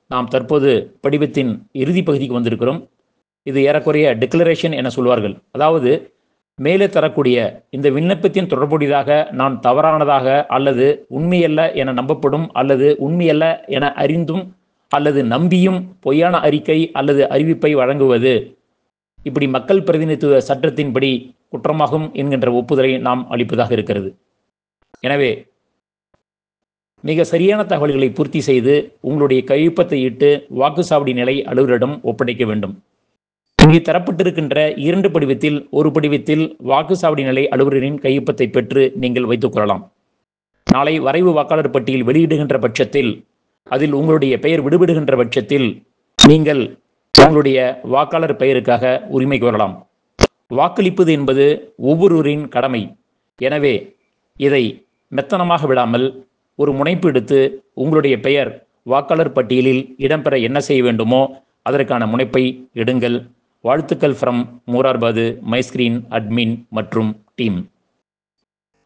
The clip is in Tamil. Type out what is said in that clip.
நாம் தற்போது படிவத்தின் இறுதி பகுதிக்கு வந்திருக்கிறோம் இது ஏறக்குறைய டிக்ளரேஷன் என சொல்வார்கள் அதாவது மேலே தரக்கூடிய இந்த விண்ணப்பத்தின் தொடர்புடையதாக நான் தவறானதாக அல்லது உண்மையல்ல என நம்பப்படும் அல்லது உண்மையல்ல என அறிந்தும் அல்லது நம்பியும் பொய்யான அறிக்கை அல்லது அறிவிப்பை வழங்குவது இப்படி மக்கள் பிரதிநிதித்துவ சட்டத்தின்படி குற்றமாகும் என்கின்ற ஒப்புதலை நாம் அளிப்பதாக இருக்கிறது எனவே மிக சரியான தகவல்களை பூர்த்தி செய்து உங்களுடைய கையொப்பத்தை இட்டு வாக்குச்சாவடி நிலை அலுவலரிடம் ஒப்படைக்க வேண்டும் இங்கே தரப்பட்டிருக்கின்ற இரண்டு படிவத்தில் ஒரு படிவத்தில் வாக்குச்சாவடி நிலை அலுவலரின் கையொப்பத்தை பெற்று நீங்கள் வைத்துக் கொள்ளலாம் நாளை வரைவு வாக்காளர் பட்டியல் வெளியிடுகின்ற பட்சத்தில் அதில் உங்களுடைய பெயர் விடுபடுகின்ற பட்சத்தில் நீங்கள் உங்களுடைய வாக்காளர் பெயருக்காக உரிமை கோரலாம் வாக்களிப்பது என்பது ஒவ்வொருவரின் கடமை எனவே இதை மெத்தனமாக விடாமல் ஒரு முனைப்பு எடுத்து உங்களுடைய பெயர் வாக்காளர் பட்டியலில் இடம்பெற என்ன செய்ய வேண்டுமோ அதற்கான முனைப்பை எடுங்கள் வாழ்த்துக்கள் ஃப்ரம் மூரார்பாது மைஸ்கிரீன் அட்மின் மற்றும் டீம்